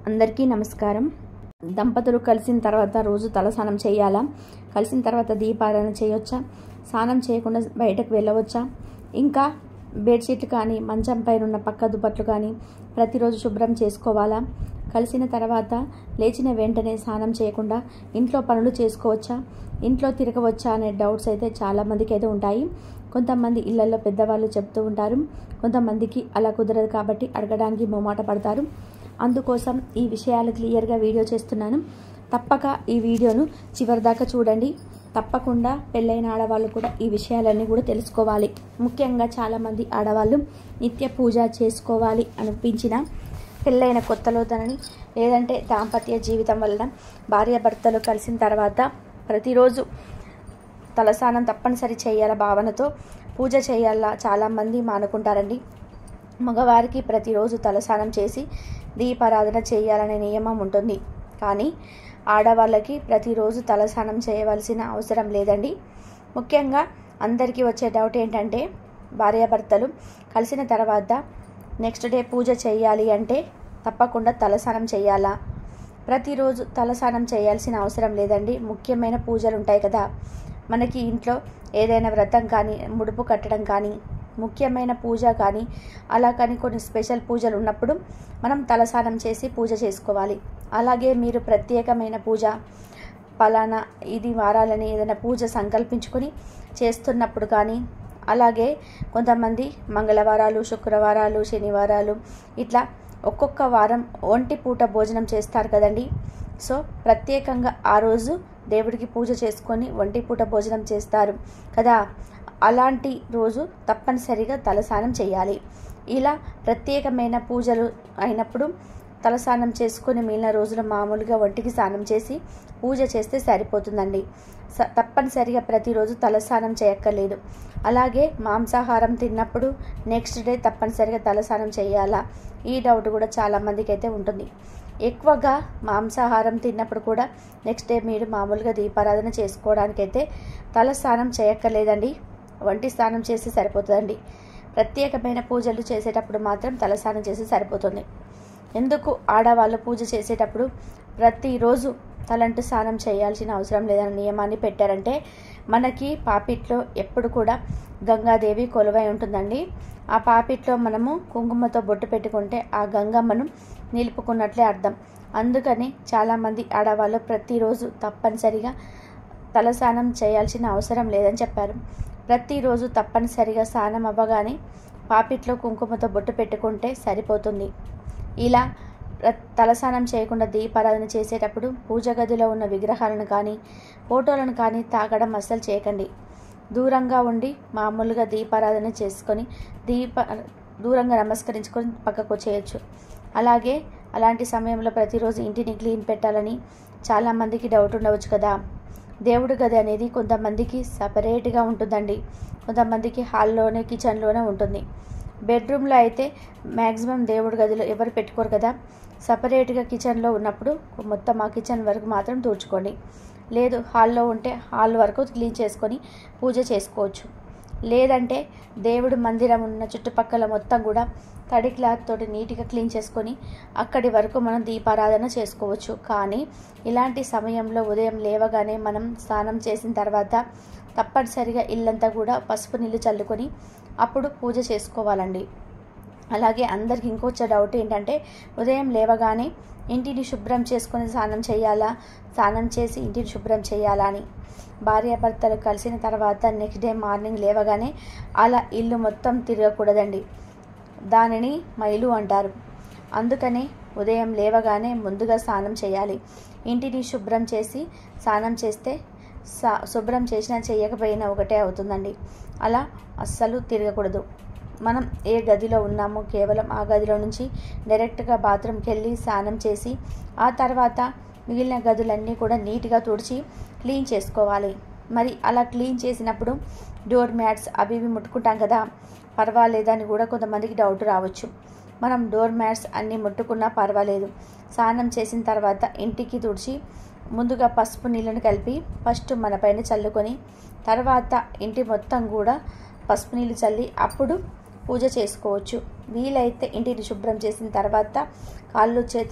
అందరికీ నమస్కారం దంపతులు కలిసిన తర్వాత రోజు తలస్నానం చేయాలా కలిసిన తర్వాత దీపారాధన చేయొచ్చా స్నానం చేయకుండా బయటకు వెళ్ళవచ్చా ఇంకా బెడ్షీట్ కానీ మంచం పైన ఉన్న పక్క దుప్పట్లు కానీ ప్రతిరోజు శుభ్రం చేసుకోవాలా కలిసిన తర్వాత లేచిన వెంటనే స్నానం చేయకుండా ఇంట్లో పనులు చేసుకోవచ్చా ఇంట్లో తిరగవచ్చా అనే డౌట్స్ అయితే చాలామందికి అయితే ఉంటాయి కొంతమంది ఇళ్లలో పెద్దవాళ్ళు చెప్తూ ఉంటారు కొంతమందికి అలా కుదరదు కాబట్టి అడగడానికి మొమాట పడతారు అందుకోసం ఈ విషయాలు క్లియర్గా వీడియో చేస్తున్నాను తప్పక ఈ వీడియోను చివరిదాకా చూడండి తప్పకుండా పెళ్ళైన ఆడవాళ్ళు కూడా ఈ విషయాలన్నీ కూడా తెలుసుకోవాలి ముఖ్యంగా చాలామంది ఆడవాళ్ళు నిత్య పూజ చేసుకోవాలి అనిపించిన పెళ్ళైన కొత్తలో తనని లేదంటే దాంపత్య జీవితం వలన భార్యాభర్తలు కలిసిన తర్వాత ప్రతిరోజు తలస్నానం తప్పనిసరి చేయాల భావనతో పూజ చేయాలా చాలామంది మానుకుంటారండి మగవారికి ప్రతిరోజు తలస్నానం చేసి దీపారాధన చేయాలనే నియమం ఉంటుంది కానీ ఆడవాళ్ళకి ప్రతిరోజు తలస్నానం చేయవలసిన అవసరం లేదండి ముఖ్యంగా అందరికీ వచ్చే డౌట్ ఏంటంటే భార్యాభర్తలు కలిసిన తర్వాత నెక్స్ట్ డే పూజ చేయాలి అంటే తప్పకుండా తలస్నానం చేయాలా ప్రతిరోజు తలస్నానం చేయాల్సిన అవసరం లేదండి ముఖ్యమైన పూజలు ఉంటాయి కదా మనకి ఇంట్లో ఏదైనా వ్రతం కానీ ముడుపు కట్టడం కానీ ముఖ్యమైన పూజ కానీ అలా కానీ కొన్ని స్పెషల్ పూజలు ఉన్నప్పుడు మనం తలస్నానం చేసి పూజ చేసుకోవాలి అలాగే మీరు ప్రత్యేకమైన పూజ పలానా ఇది వారాలని ఏదైనా పూజ సంకల్పించుకొని చేస్తున్నప్పుడు కానీ అలాగే కొంతమంది మంగళవారాలు శుక్రవారాలు శనివారాలు ఇట్లా ఒక్కొక్క వారం ఒంటి పూట భోజనం చేస్తారు కదండి సో ప్రత్యేకంగా ఆ రోజు దేవుడికి పూజ చేసుకొని ఒంటి పూట భోజనం చేస్తారు కదా అలాంటి రోజు తప్పనిసరిగా తలస్నానం చేయాలి ఇలా ప్రత్యేకమైన పూజలు అయినప్పుడు తలస్నానం చేసుకొని మిగిలిన రోజులు మామూలుగా ఒంటికి స్నానం చేసి పూజ చేస్తే సరిపోతుందండి స తప్పనిసరిగా ప్రతిరోజు తలస్నానం చేయక్కర్లేదు అలాగే మాంసాహారం తిన్నప్పుడు నెక్స్ట్ డే తప్పనిసరిగా తలస్నానం చేయాలా ఈ డౌట్ కూడా చాలామందికి అయితే ఉంటుంది ఎక్కువగా మాంసాహారం తిన్నప్పుడు కూడా నెక్స్ట్ డే మీరు మామూలుగా దీపారాధన చేసుకోవడానికైతే తలస్నానం చేయక్కర్లేదండి వంటి స్నానం చేస్తే సరిపోతుందండి ప్రత్యేకమైన పూజలు చేసేటప్పుడు మాత్రం తలస్నానం చేస్తే సరిపోతుంది ఎందుకు ఆడవాళ్ళు పూజ చేసేటప్పుడు ప్రతిరోజు తలంటు స్నానం చేయాల్సిన అవసరం లేదన్న నియమాన్ని పెట్టారంటే మనకి పాపిట్లో ఎప్పుడు కూడా గంగాదేవి కొలువై ఉంటుందండి ఆ పాపిట్లో మనము కుంకుమతో బొట్టు పెట్టుకుంటే ఆ గంగమ్మను నిలుపుకున్నట్లే అర్థం అందుకని చాలామంది ఆడవాళ్ళు ప్రతిరోజు తప్పనిసరిగా తలస్నానం చేయాల్సిన అవసరం లేదని చెప్పారు ప్రతిరోజు తప్పనిసరిగా స్నానం అవ్వగానే పాపిట్లో కుంకుమతో బొట్టు పెట్టుకుంటే సరిపోతుంది ఇలా తలస్నానం చేయకుండా దీపారాధన చేసేటప్పుడు పూజ గదిలో ఉన్న విగ్రహాలను కానీ ఫోటోలను కానీ తాగడం అస్సలు చేయకండి దూరంగా ఉండి మామూలుగా దీపారాధన చేసుకొని దీప దూరంగా నమస్కరించుకొని పక్కకు వచ్చేయచ్చు అలాగే అలాంటి సమయంలో ప్రతిరోజు ఇంటిని క్లీన్ పెట్టాలని చాలామందికి డౌట్ ఉండవచ్చు కదా దేవుడి గది అనేది కొంతమందికి సపరేట్గా ఉంటుందండి కొంతమందికి హాల్లోనే కిచెన్లోనే ఉంటుంది బెడ్రూమ్లో అయితే మ్యాక్సిమం దేవుడి గదిలో ఎవరు పెట్టుకోరు కదా సపరేట్గా కిచెన్లో ఉన్నప్పుడు మొత్తం ఆ కిచెన్ వరకు మాత్రం తూర్చుకోండి లేదు హాల్లో ఉంటే హాల్ వరకు క్లీన్ చేసుకొని పూజ చేసుకోవచ్చు లేదంటే దేవుడు మందిరం ఉన్న చుట్టుపక్కల మొత్తం కూడా తడి క్లాత్ తోటి నీట్గా క్లీన్ చేసుకొని అక్కడి వరకు మనం దీపారాధన చేసుకోవచ్చు కానీ ఇలాంటి సమయంలో ఉదయం లేవగానే మనం స్నానం చేసిన తర్వాత తప్పనిసరిగా ఇల్లంతా కూడా పసుపు నీళ్ళు చల్లుకొని అప్పుడు పూజ చేసుకోవాలండి అలాగే అందరికి ఇంకొచ్చే డౌట్ ఏంటంటే ఉదయం లేవగానే ఇంటిని శుభ్రం చేసుకొని స్నానం చేయాలా స్నానం చేసి ఇంటిని శుభ్రం చేయాలా అని భార్యాభర్తలు కలిసిన తర్వాత నెక్స్ట్ డే మార్నింగ్ లేవగానే అలా ఇల్లు మొత్తం తిరగకూడదండి దానిని మైలు అంటారు అందుకనే ఉదయం లేవగానే ముందుగా స్నానం చేయాలి ఇంటిని శుభ్రం చేసి స్నానం చేస్తే సా శుభ్రం చేసినా చేయకపోయినా ఒకటే అవుతుందండి అలా అస్సలు తిరగకూడదు మనం ఏ గదిలో ఉన్నామో కేవలం ఆ గదిలో నుంచి డైరెక్ట్గా బాత్రూమ్కి వెళ్ళి స్నానం చేసి ఆ తర్వాత మిగిలిన గదులన్నీ కూడా నీట్గా తుడిచి క్లీన్ చేసుకోవాలి మరి అలా క్లీన్ చేసినప్పుడు డోర్ మ్యాట్స్ అవి ఇవి ముట్టుకుంటాం కదా పర్వాలేదని కూడా కొంతమందికి డౌట్ రావచ్చు మనం డోర్ మ్యాట్స్ అన్నీ ముట్టుకున్నా పర్వాలేదు స్నానం చేసిన తర్వాత ఇంటికి తుడిచి ముందుగా పసుపు నీళ్ళను కలిపి ఫస్ట్ మన పైన చల్లుకొని తర్వాత ఇంటి మొత్తం కూడా పసుపు నీళ్ళు చల్లి అప్పుడు పూజ చేసుకోవచ్చు వీలైతే ఇంటిని శుభ్రం చేసిన తర్వాత కాళ్ళు చేతులు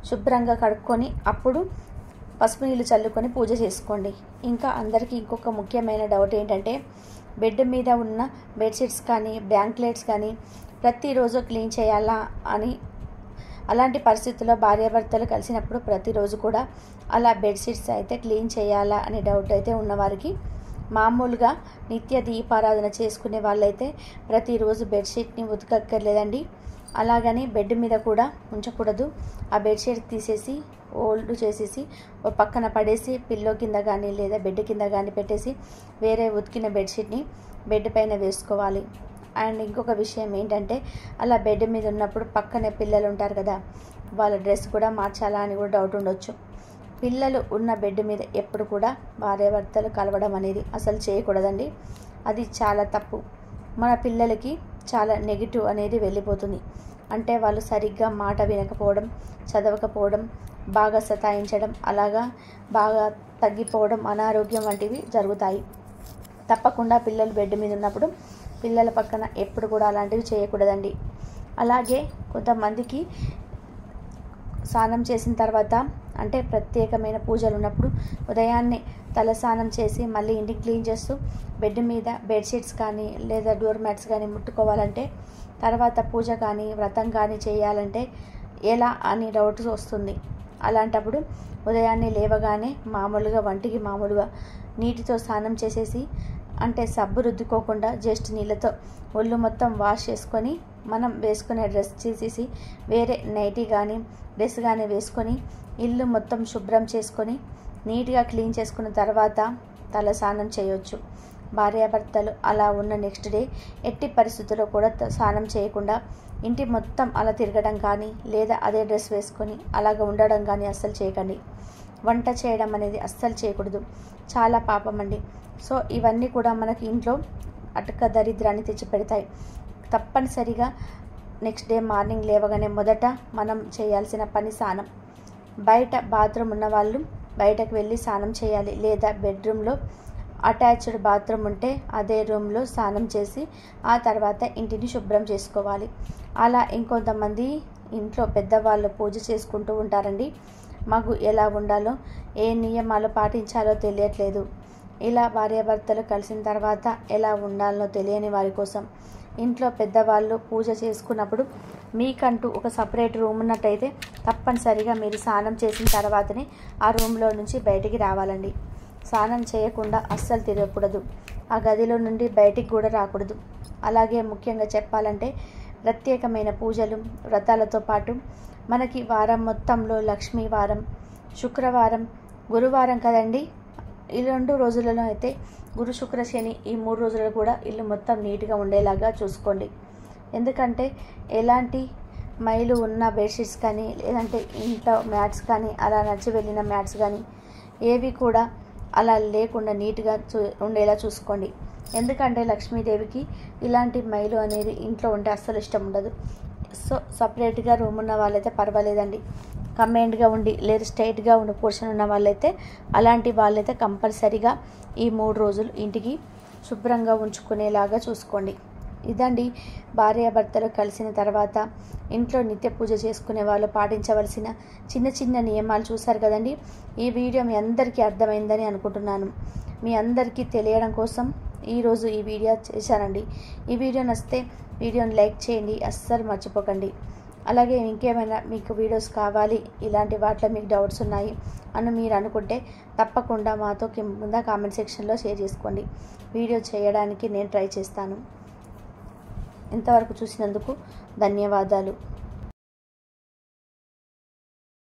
శుభ్రంగా కడుక్కొని అప్పుడు పసుపు నీళ్ళు చల్లుకొని పూజ చేసుకోండి ఇంకా అందరికీ ఇంకొక ముఖ్యమైన డౌట్ ఏంటంటే బెడ్ మీద ఉన్న బెడ్షీట్స్ కానీ బ్యాంక్లెట్స్ కానీ ప్రతిరోజు క్లీన్ చేయాలా అని అలాంటి పరిస్థితుల్లో భార్యాభర్తలు కలిసినప్పుడు ప్రతిరోజు కూడా అలా బెడ్షీట్స్ అయితే క్లీన్ చేయాలా అనే డౌట్ అయితే ఉన్నవారికి మామూలుగా నిత్య దీపారాధన చేసుకునే వాళ్ళైతే ప్రతిరోజు బెడ్షీట్ని ఉతకక్కర్లేదండి అలాగని బెడ్ మీద కూడా ఉంచకూడదు ఆ బెడ్షీట్ తీసేసి ఓల్డ్ చేసేసి ఓ పక్కన పడేసి పిల్లో కింద కానీ లేదా బెడ్ కింద కానీ పెట్టేసి వేరే ఉతికిన బెడ్షీట్ని బెడ్ పైన వేసుకోవాలి అండ్ ఇంకొక విషయం ఏంటంటే అలా బెడ్ మీద ఉన్నప్పుడు పక్కనే పిల్లలు ఉంటారు కదా వాళ్ళ డ్రెస్ కూడా మార్చాలా అని కూడా డౌట్ ఉండొచ్చు పిల్లలు ఉన్న బెడ్ మీద ఎప్పుడు కూడా భార్యాభర్తలు కలవడం అనేది అసలు చేయకూడదండి అది చాలా తప్పు మన పిల్లలకి చాలా నెగిటివ్ అనేది వెళ్ళిపోతుంది అంటే వాళ్ళు సరిగ్గా మాట వినకపోవడం చదవకపోవడం బాగా సతాయించడం అలాగా బాగా తగ్గిపోవడం అనారోగ్యం వంటివి జరుగుతాయి తప్పకుండా పిల్లలు బెడ్ మీద ఉన్నప్పుడు పిల్లల పక్కన ఎప్పుడు కూడా అలాంటివి చేయకూడదండి అలాగే కొంతమందికి స్నానం చేసిన తర్వాత అంటే ప్రత్యేకమైన పూజలు ఉన్నప్పుడు ఉదయాన్నే తల స్నానం చేసి మళ్ళీ ఇంటికి క్లీన్ చేస్తూ బెడ్ మీద బెడ్షీట్స్ కానీ లేదా డోర్ మ్యాట్స్ కానీ ముట్టుకోవాలంటే తర్వాత పూజ కానీ వ్రతం కానీ చేయాలంటే ఎలా అని డౌట్ వస్తుంది అలాంటప్పుడు ఉదయాన్నే లేవగానే మామూలుగా వంటికి మామూలుగా నీటితో స్నానం చేసేసి అంటే సబ్బు రుద్దుకోకుండా జస్ట్ నీళ్ళతో ఒళ్ళు మొత్తం వాష్ చేసుకొని మనం వేసుకునే డ్రెస్ తీసేసి వేరే నైటీ కానీ డ్రెస్ కానీ వేసుకొని ఇల్లు మొత్తం శుభ్రం చేసుకొని నీట్గా క్లీన్ చేసుకున్న తర్వాత తల స్నానం చేయొచ్చు భార్యాభర్తలు అలా ఉన్న నెక్స్ట్ డే ఎట్టి పరిస్థితుల్లో కూడా త- స్నానం చేయకుండా ఇంటి మొత్తం అలా తిరగడం కానీ లేదా అదే డ్రెస్ వేసుకొని అలాగ ఉండడం కానీ అస్సలు చేయకండి వంట చేయడం అనేది అస్సలు చేయకూడదు చాలా పాపం అండి సో ఇవన్నీ కూడా మనకి ఇంట్లో అటక దరిద్రాన్ని తెచ్చిపెడతాయి తప్పనిసరిగా నెక్స్ట్ డే మార్నింగ్ లేవగానే మొదట మనం చేయాల్సిన పని స్నానం బయట బాత్రూమ్ ఉన్న వాళ్ళు బయటకు వెళ్ళి స్నానం చేయాలి లేదా బెడ్రూమ్లో అటాచ్డ్ బాత్రూమ్ ఉంటే అదే రూమ్లో స్నానం చేసి ఆ తర్వాత ఇంటిని శుభ్రం చేసుకోవాలి అలా ఇంకొంతమంది ఇంట్లో పెద్దవాళ్ళు పూజ చేసుకుంటూ ఉంటారండి మాకు ఎలా ఉండాలో ఏ నియమాలు పాటించాలో తెలియట్లేదు ఇలా భార్యాభర్తలు కలిసిన తర్వాత ఎలా ఉండాలో తెలియని వారి కోసం ఇంట్లో పెద్దవాళ్ళు పూజ చేసుకున్నప్పుడు మీకంటూ ఒక సపరేట్ రూమ్ ఉన్నట్టయితే తప్పనిసరిగా మీరు స్నానం చేసిన తర్వాతనే ఆ రూమ్లో నుంచి బయటికి రావాలండి స్నానం చేయకుండా అస్సలు తిరగకూడదు ఆ గదిలో నుండి బయటికి కూడా రాకూడదు అలాగే ముఖ్యంగా చెప్పాలంటే ప్రత్యేకమైన పూజలు వ్రతాలతో పాటు మనకి వారం మొత్తంలో లక్ష్మీ వారం శుక్రవారం గురువారం కదండి ఈ రెండు రోజులలో అయితే గురు శుక్ర శని ఈ మూడు రోజులు కూడా ఇల్లు మొత్తం నీట్గా ఉండేలాగా చూసుకోండి ఎందుకంటే ఎలాంటి మైలు ఉన్న బెడ్షీట్స్ కానీ లేదంటే ఇంట్లో మ్యాట్స్ కానీ అలా నడిచి వెళ్ళిన మ్యాట్స్ కానీ ఏవి కూడా అలా లేకుండా నీట్గా చూ ఉండేలా చూసుకోండి ఎందుకంటే లక్ష్మీదేవికి ఇలాంటి మైలు అనేది ఇంట్లో ఉంటే అస్సలు ఇష్టం ఉండదు సో సపరేట్గా రూమ్ ఉన్న వాళ్ళైతే పర్వాలేదండి కంబైన్డ్గా ఉండి లేదా స్ట్రైట్గా ఉన్న పోర్షన్ ఉన్న వాళ్ళైతే అలాంటి వాళ్ళైతే కంపల్సరీగా ఈ మూడు రోజులు ఇంటికి శుభ్రంగా ఉంచుకునేలాగా చూసుకోండి ఇదండి భార్యాభర్తలు కలిసిన తర్వాత ఇంట్లో నిత్య పూజ చేసుకునే వాళ్ళు పాటించవలసిన చిన్న చిన్న నియమాలు చూశారు కదండి ఈ వీడియో మీ అందరికీ అర్థమైందని అనుకుంటున్నాను మీ అందరికీ తెలియడం కోసం ఈరోజు ఈ వీడియో చేశానండి ఈ వీడియో నచ్చితే వీడియోని లైక్ చేయండి అస్సలు మర్చిపోకండి అలాగే ఇంకేమైనా మీకు వీడియోస్ కావాలి ఇలాంటి వాటిలో మీకు డౌట్స్ ఉన్నాయి అని మీరు అనుకుంటే తప్పకుండా మాతో కింద కామెంట్ సెక్షన్లో షేర్ చేసుకోండి వీడియో చేయడానికి నేను ట్రై చేస్తాను ఇంతవరకు చూసినందుకు ధన్యవాదాలు